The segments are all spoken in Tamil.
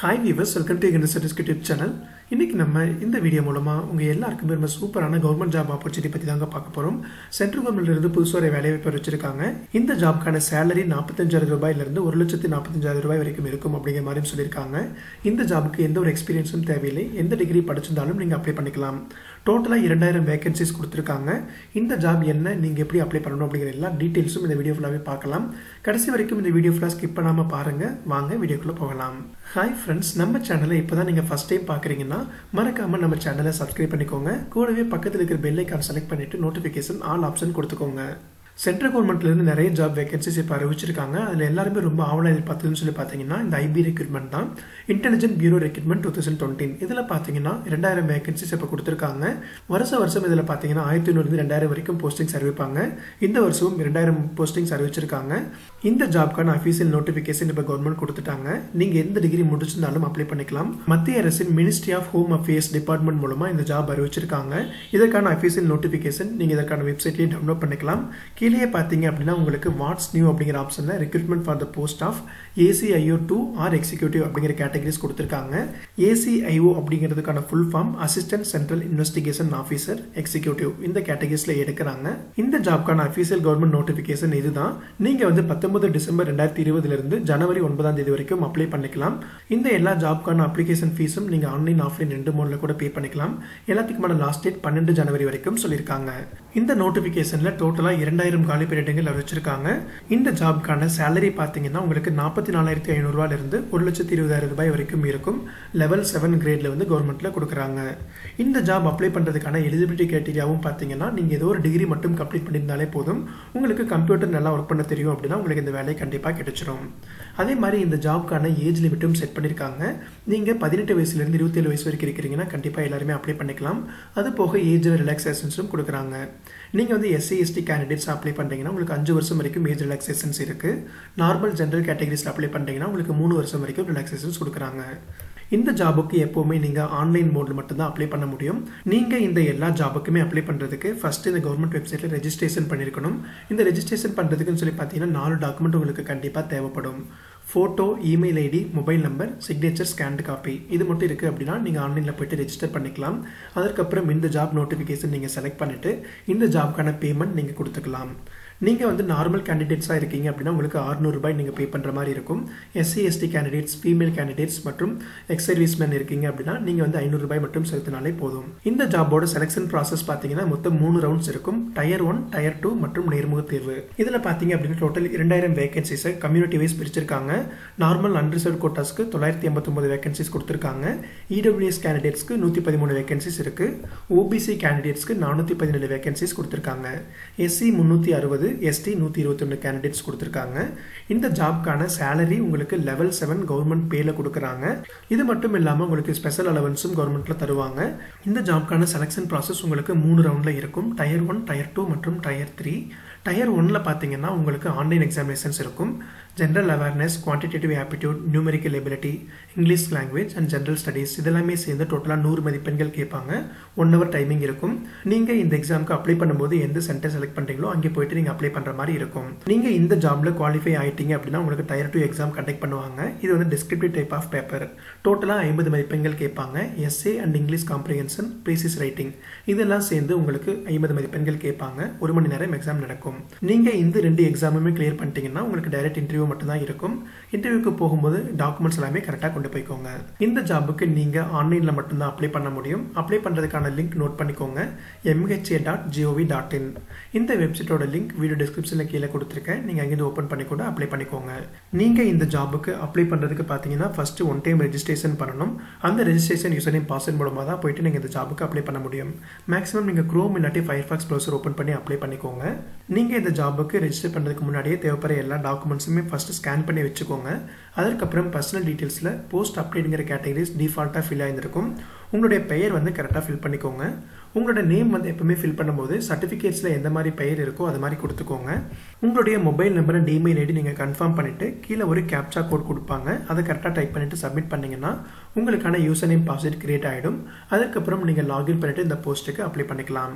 ஹாய் வியூவர்ஸ் வெல்கம் டு எங்கள் சர்டிஃபிகேட் யூடியூப் சேனல் இன்றைக்கி நம்ம இந்த வீடியோ மூலமாக உங்கள் எல்லாருக்குமே ரொம்ப சூப்பரான கவர்மெண்ட் ஜாப் ஆப்பர்ச்சுனிட்டி பற்றி தாங்க பார்க்க போகிறோம் சென்ட்ரல் கவர்மெண்ட்லேருந்து புதுசாக ஒரு வேலைவாய்ப்பு வச்சிருக்காங்க இந்த ஜாப்க்கான சேலரி நாற்பத்தஞ்சாயிரம் ரூபாயிலிருந்து ஒரு லட்சத்து நாற்பத்தஞ்சாயிரம் ரூபாய் வரைக்கும் இருக்கும் அப்படிங்கிற மாதிரி சொல்லியிருக்காங்க இந்த ஜாபுக்கு எந்த ஒரு எக்ஸ்பீரியன்ஸும் தேவையில்லை எந்த டிகிரி படிச்சிருந்தாலும் நீங்கள் அப்ளை பண்ணிக்கலாம் டோட்டலாக இரண்டாயிரம் வேகன்சிஸ் கொடுத்துருக்காங்க இந்த ஜாப் என்ன நீங்கள் எப்படி அப்ளை பண்ணணும் அப்படிங்கிற எல்லா டீட்டெயில்ஸும் இந்த வீடியோ ஃபுல்லாகவே பார்க்கலாம் கடைசி வரைக்கும் இந்த வீடியோ ஃபுல்லாக ஸ்கிப் பண்ணாமல் பாருங்கள் வாங்க வீடியோக்குள்ளே போகலாம் ஹாய் ஃப்ரெண்ட்ஸ் நம்ம சேனலை இப்போ தான் நீங்கள் ஃபஸ்ட் டைம் பார்க்குறீங்கன்னா மறக்காமல் நம்ம சேனலை சப்ஸ்கிரைப் பண்ணிக்கோங்க கூடவே பக்கத்தில் இருக்கிற பெல் ஐக்கான் செலக்ட் பண்ணிவிட்டு நோட்டிஃபிகேஷன் ஆல் ஆப்ஷன் கொடுத்துக்கோங்க சென்ட்ரல் கவர்மெண்ட்லேருந்து நிறைய ஜாப் வேகன்சிஸ் இப்போ அறிவிச்சிருக்காங்க அதில் எல்லாருமே ரொம்ப ஆவலாக எதிர்பார்த்ததுன்னு சொல்லி பார்த்தீங்கன்னா இந்த ஐபி ரெக்ரூட்மெண்ட் தான் intelligent bureau recruitment two thousand twenty one இதில் பார்த்தீங்கன்னா ரெண்டாயிரம் வேகன்சிஸ் இப்போ கொடுத்துருக்காங்க வருஷ வருஷம் இதில் பார்த்தீங்கன்னா ஆயிரத்தி ஐநூறுலேருந்து ரெண்டாயிரம் வரைக்கும் போஸ்டிங்ஸ் அறிவிப்பாங்க இந்த வருஷமும் ரெண்டாயிரம் போஸ்டிங்ஸ் அறிவிச்சிருக்காங்க இந்த ஜாப்க்கான அஃபீஷியல் நோட்டிஃபிகேஷன் இப்போ கவர்மெண்ட் கொடுத்துட்டாங்க நீங்கள் எந்த டிகிரி முடிச்சிருந்தாலும் அப்ளை பண்ணிக்கலாம் மத்திய அரசின் ministry of home affairs department மூலமாக இந்த ஜாப் அறிவிச்சிருக்காங்க இதற்கான அஃபீஷியல் நோட்டிஃபிகேஷன் நீங்கள் இதற்கான வெப்சைட்லேயே டவுன்லோட் பண்ணிக்கலாம் கீழே பார்த்தீங்க அப்படின்னா உங்களுக்கு வாட்ஸ் நியூ அப்படிங்கிற ஆப்ஷனில் recruitment for the post of ACIO two or executive அப்படிங்கிற கேட்டகரிஸ் கொடுத்துருக்காங்க ஏசிஐஓ அப்படிங்கிறதுக்கான full form assistant central investigation officer executive இந்த கேட்டகரிஸில் எடுக்கிறாங்க இந்த ஜாப்க்கான அஃபீஷியல் கவர்மெண்ட் நோட்டிஃபிகேஷன் இதுதான் நீங்கள் வந்து பத்தொன்பது டிசம்பர் ரெண்டாயிரத்தி இருபதுலேருந்து ஜனவரி ஒன்பதாம் தேதி வரைக்கும் அப்ளை பண்ணிக்கலாம் இந்த எல்லா ஜாப்க்கான அப்ளிகேஷன் ஃபீஸும் நீங்கள் ஆன்லைன் ஆஃப்லைன் ரெண்டு மோடில் கூட பே பண்ணிக்கலாம் எல்லாத்துக்குமான லாஸ்ட் டேட் பன்னெண்டு ஜனவரி வரைக்கும் சொல்லியிருக்காங்க இந்த நோட்டிஃபிகேஷனில் டோட்டலாக இரண்டாயிரம் காலி பீரியடுகள் அறிவிச்சிருக்காங்க இந்த ஜாப்க்கான சேலரி பார்த்தீங்கன்னா உங்களுக்கு நாற்பத்தி நாலாயிரத்தி ஐநூறுரூவாலிருந்து ஒரு லட்சத்தி இருபதாயிரம் ரூபாய் வரைக்கும் இருக்கும் லெவல் செவன் கிரேடில் வந்து கவர்மெண்ட்டில் கொடுக்குறாங்க இந்த ஜாப் அப்ளை பண்ணுறதுக்கான எலிஜிபிலிட்டி கிரைட்டீரியாவும் பார்த்தீங்கன்னா நீங்கள் ஏதோ ஒரு டிகிரி மட்டும் கம்ப்ளீட் பண்ணியிருந்தாலே போதும் உங்களுக்கு கம்ப்யூட்டர் நல்லா ஒர்க் பண்ண தெரியும் அப்படின்னா உங்களுக்கு இந்த வேலை கண்டிப்பாக கிடைச்சிரும் அதே மாதிரி இந்த ஜாப்க்கான ஏஜ் லிமிட்டும் செட் பண்ணியிருக்காங்க நீங்கள் பதினெட்டு வயசுலேருந்து இருபத்தேழு வயசு வரைக்கும் இருக்கிறீங்கன்னா கண்டிப்பாக எல்லாருமே அப்ளை பண்ணிக்கலாம் அது போக ஏஜ் ரிலாக்ஸேஷன்ஸும் கொடுக்குறாங்க நீங்கள் வந்து எஸ்சி எஸ்டி கேண்டிடேட்ஸ் அப்ளை பண்ணுறீங்கன்னா உங்களுக்கு அஞ்சு வருஷம் வரைக்கும் ஏஜ் ரிலாக்ஸேஷன்ஸ் இருக்குது நார்மல் ஜென்ரல் கேட்டகரிஸில் அப்ளை பண்ணுறீங்கன்னா உங்களுக்கு மூணு வருஷம் வரைக்கும் ரிலாக்ஸேஷன்ஸ் கொடுக்குறாங்க இந்த ஜாபுக்கு எப்போவுமே நீங்கள் ஆன்லைன் மோடில் மட்டும்தான் அப்ளை பண்ண முடியும் நீங்கள் இந்த எல்லா ஜாபுக்குமே அப்ளை பண்ணுறதுக்கு ஃபஸ்ட்டு இந்த கவர்மெண்ட் வெப்சைட்டில் ரெஜிஸ்ட்ரேஷன் பண்ணியிருக்கணும் இந்த ரெஜிஸ்ட்ரேஷன் பண்ணுறதுக்குன்னு சொல்லி பார்த்தீங்கன்னா நாலு டாக்குமெண்ட் உங்களுக்கு கண்டிப்பாக தேவைப்படும் photo email ID mobile number signature scanned copy இது மட்டும் இருக்குது அப்படின்னா நீங்கள் ஆன்லைனில் போய்ட்டு ரெஜிஸ்டர் பண்ணிக்கலாம் அதற்கப்புறம் இந்த ஜாப் நோட்டிஃபிகேஷன் நீங்கள் செலக்ட் பண்ணிவிட்டு இந்த ஜாப்க்கான பேமெண்ட் நீங்கள் கொடுத்துக்கலாம் நீங்கள் வந்து நார்மல் கேண்டிடேட்ஸாக இருக்கீங்க அப்படின்னா உங்களுக்கு அறுநூறுபாய் நீங்கள் பே பண்ணுற மாதிரி இருக்கும் SC ST candidates female candidates மற்றும் எக்ஸ் சர்வீஸ்மேன் இருக்கீங்க அப்படின்னா நீங்கள் வந்து ஐநூறுரூபாய் மட்டும் செலுத்தினாலே போதும் இந்த ஜாபோட செலெக்ஷன் ப்ராசஸ் பார்த்தீங்கன்னா மொத்தம் மூணு ரவுண்ட்ஸ் இருக்கும் டயர் ஒன் டயர் டூ மற்றும் நேர்முக தேர்வு இதில் பார்த்தீங்க அப்படின்னா டோட்டல் இரண்டாயிரம் வேகன்சிஸை கம்யூனிட்டி வைஸ் பிரிச்சிருக்காங்க நார்மல் அன்ரிசர்வ் கோட்டாஸ்க்கு தொள்ளாயிரத்தி எண்பத்தொம்பது வேகன்சிஸ் கொடுத்துருக்காங்க இடபிள்யூஎஸ் கேண்டிடேட்ஸ்க்கு நூற்றி பதிமூணு வேகன்சிஸ் இருக்குது ஓபிசி கேண்டிடேட்ஸ்க்கு நானூற்றி பதினேழு வேகன்சிஸ் கொடுத்துருக்காங்க எஸ்சி முந்நூற்றி அறுபது எஸ்டி நூற்றி இருபத்தொன்று கேண்டிடேட்ஸ் கொடுத்துருக்காங்க இந்த ஜாப்க்கான சேலரி உங்களுக்கு லெவல் செவன் கவர்மெண்ட் பேல கொடுக்குறாங்க இது மட்டும் இல்லாமல் உங்களுக்கு ஸ்பெஷல் அலவன்ஸும் கவர்மெண்ட்டில் தருவாங்க இந்த ஜாப்க்கான செலெக்ஷன் ப்ராசஸ் உங்களுக்கு மூணு ரவுண்டில் இருக்கும் டயர் ஒன் டயர் டூ மற்றும் டயர் த்ரீ டயர் ஒன்னில் பார்த்தீங்கன்னா உங்களுக்கு ஆன்லைன் எக்ஸாமினேஷன்ஸ் இருக்கும் general awareness quantitative aptitude numerical ability English language and general studies இதெல்லாமே சேர்ந்து டோட்டலாக நூறு மதிப்பெண்கள் கேட்பாங்க ஒன் ஹவர் டைமிங் இருக்கும் நீங்கள் இந்த எக்ஸாமுக்கு அப்ளை பண்ணும்போது எந்த சென்டர் செலக்ட் பண்ணுறீங்களோ அங்கே போயிட்டு நீங்கள் அப்ளை பண்ணுற மாதிரி இருக்கும் நீங்கள் இந்த ஜாபில் குவாலிஃபை ஆகிட்டீங்க அப்படின்னா உங்களுக்கு டயர் டூ எக்ஸாம் கண்டக்ட் பண்ணுவாங்க இது வந்து டிஸ்கிரிப்டிவ் டைப் ஆஃப் பேப்பர் டோட்டலாக ஐம்பது மதிப்பெண்கள் கேட்பாங்க essay and English comprehension precis writing இதெல்லாம் சேர்ந்து உங்களுக்கு ஐம்பது மதிப்பெண்கள் கேட்பாங்க ஒரு மணி நேரம் எக்ஸாம் நடக்கும் நீங்கள் இந்த ரெண்டு எக்ஸாமுமே கிளியர் பண்ணிட்டீங்கன்னா உங்களுக்கு டைரக்ட் இன்டர்வியூ மட்டும்தான் இருக்கும் இன்டர்வியூக்கு போகும்போது டாக்குமெண்ட்ஸ் எல்லாமே கரெக்டாக கொண்டு போய்க்கோங்க இந்த ஜாபுக்கு நீங்கள் ஆன்லைனில் மட்டும்தான் அப்ளை பண்ண முடியும் அப்ளை பண்ணுறதுக்கான லிங்க் நோட் பண்ணிக்கோங்க MHA dot G O V dot in இந்த வெப்சைட்டோட லிங்க் வீடியோ டிஸ்கிரிப்ஷனில் கீழே கொடுத்துருக்கேன் நீங்கள் அங்கேருந்து ஓப்பன் பண்ணி கூட அப்ளை பண்ணிக்கோங்க நீங்கள் இந்த ஜாபுக்கு அப்ளை பண்ணுறதுக்கு பார்த்தீங்கன்னா ஃபஸ்ட்டு ஒன் டைம் ரெஜிஸ்ட்ரேஷன் பண்ணணும் அந்த ரெஜிஸ்ட்ரேஷன் யூசர் நேம் பாஸ்வேர்ட் மூலமாக தான் போயிட்டு நீங்கள் இந்த ஜாபுக்கு அப்ளை பண்ண முடியும் மேக்ஸிமம் நீங்கள் க்ரோம் இல்லாட்டி ஃபயர்ஃபாக்ஸ் ப்ரௌசர் ஓப்பன் பண்ணி அப்ளை பண்ணிக்கோங்க நீங்கள் இந்த ஜாபுக்கு ரெஜிஸ்டர் பண்ணுறதுக்கு முன்னாடியே தேவைப்படுற எல்லா டாக்குமெண்ட்ஸுமே ஃபஸ்ட்டு ஸ்கேன் பண்ணி வச்சுக்கோங்க அதற்கப்புறம் பர்சனல் டீட்டெயில்ஸில் போஸ்ட் அப்டேட்டுங்கிற கேட்டகரிஸ் டிஃபால்ட்டாக ஃபில் ஆகிருக்கும் உங்களுடைய பெயர் வந்து கரெக்டாக ஃபில் பண்ணிக்கோங்க உங்களோட நேம் வந்து எப்பவுமே ஃபில் பண்ணும்போது சர்டிஃபிகேட்ஸில் எந்த மாதிரி பெயர் இருக்கோ அது மாதிரி கொடுத்துக்கோங்க உங்களுடைய mobile number and email ID நீங்கள் கன்ஃபார்ம் பண்ணிவிட்டு கீழே ஒரு கேப்சா கோட் கொடுப்பாங்க அதை கரெக்டாக டைப் பண்ணிவிட்டு சப்மிட் பண்ணிங்கன்னா உங்களுக்கான யூசர் நேம் பாஸ்வேர்ட் கிரியேட் ஆகிடும் அதுக்கப்புறம் நீங்கள் லாகின் பண்ணிவிட்டு இந்த போஸ்ட்டுக்கு அப்ளை பண்ணிக்கலாம்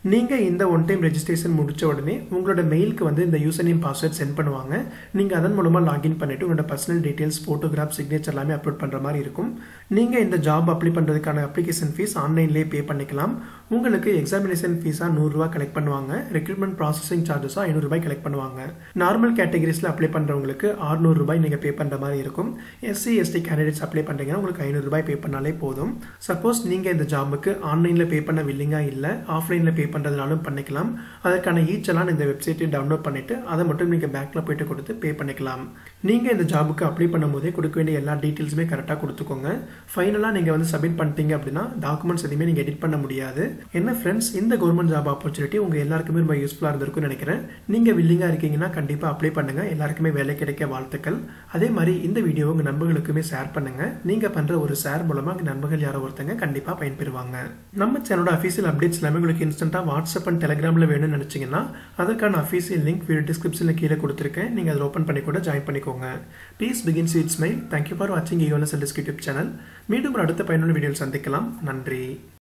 நீங்கள் இந்த ஒன் டைம் ரெஜிஸ்ட்ரேஷன் முடிச்ச உடனே உங்களோட மெயிலுக்கு வந்து இந்த யூசர் நேம் பாஸ்வேர்ட் சென்ட் பண்ணுவாங்க நீங்கள் அதன் மூலமாக லாகின் பண்ணிவிட்டு உங்களோட பர்சனல் டீட்டெயில்ஸ் ஃபோட்டோகிராஃப் சிக்னேச்சர் எல்லாமே அப்லோட் பண்ணுற மாதிரி இருக்கும் நீங்கள் இந்த ஜாப் அப்ளை பண்ணுறதுக்கான அப்ளிகேஷன் ஃபீஸ் ஆன்லைன்லேயே பே பண்ணிக்கலாம் உங்களுக்கு எக்ஸாமினேஷன் ஃபீஸாக நூறுரூவா கலெக்ட் பண்ணுவாங்க ரெக்ரூட்மெண்ட் ப்ராசஸிங் சார்ஜஸாக ஐநூறுரூபாய் கலெக்ட் பண்ணுவாங்க நார்மல் கேட்டகரிஸில் அப்ளை பண்ணுறவங்களுக்கு ரூபாய் நீங்கள் பே பண்ணுற மாதிரி இருக்கும் எஸ்சி எஸ்டி கேண்டிடேட்ஸ் அப்ளை பண்ணுறீங்கன்னா உங்களுக்கு ஐநூறுரூபாய் பே பண்ணாலே போதும் சப்போஸ் நீங்கள் இந்த ஜாபுக்கு ஆன்லைனில் பே பண்ண வில்லிங்கா இல்லை ஆஃப்லைனில் பே பண்ணுறதுனாலும் பண்ணிக்கலாம் அதற்கான ஈச்செல்லாம் இந்த வெப்சைட்டை டவுன்லோட் பண்ணிவிட்டு அதை மட்டும் நீங்கள் பேங்க்கில் போயிட்டு கொடுத்து பே பண்ணிக்கலாம் நீங்கள் இந்த ஜாபுக்கு அப்ளை பண்ணும்போதே கொடுக்க வேண்டிய எல்லா டீட்டெயில்ஸுமே கரெக்டாக கொடுத்துக்கோங்க ஃபைனலாக நீங்கள் வந்து சப்மிட் பண்ணிட்டீங்க அப்படின்னா டாக்குமெண்ட்ஸ் எதுவுமே நீங்கள் எடிட் பண்ண முடியாது என்ன ஃப்ரெண்ட்ஸ் இந்த கவர்மெண்ட் ஜாப் ஆப்பர்ச்சுனிட்டி உங்கள் எல்லாருக்குமே ரொம்ப யூஸ்ஃபுல்லாக இருந்திருக்கும்னு நினைக்கிறேன் நீங்கள் வில்லிங்காக இருக்கீங்கன்னா கண்டிப்பாக அப்ளை பண்ணுங்கள் எல்லாருக்குமே வேலை கிடைக்க வாழ்த்துக்கள் அதே மாதிரி இந்த வீடியோ உங்கள் நண்பர்களுக்குமே ஷேர் பண்ணுங்கள் நீங்கள் பண்ணுற ஒரு ஷேர் மூலமாக உங்கள் நண்பர்கள் யாரோ ஒருத்தங்க கண்டிப்பாக பயன்பெறுவாங்க நம்ம சேனலோட அஃபீஷியல் அப்டேட்ஸ் எல்லாமே உங்களுக்கு இன்ஸ்டன்ட்டாக வாட்ஸ்அப் அண்ட் டெலிகிராமில் வேணும்னு நினச்சிங்கன்னா அதற்கான அஃபீஷியல் லிங்க் வீடியோ டிஸ்கிரிப்ஷனில் கீழே கொடுத்துருக்கேன் நீங்கள் அதில் ஓப்பன் பண்ணி கூட ஜாயின் பண்ணிக்கோங்க please begin sweet smile thank you for வாட்சிங் ஈவனஸ் யூடியூப் சேனல் மீண்டும் ஒரு அடுத்த பயனுள்ள வீடியோவில் சந்திக்கலாம் நன்றி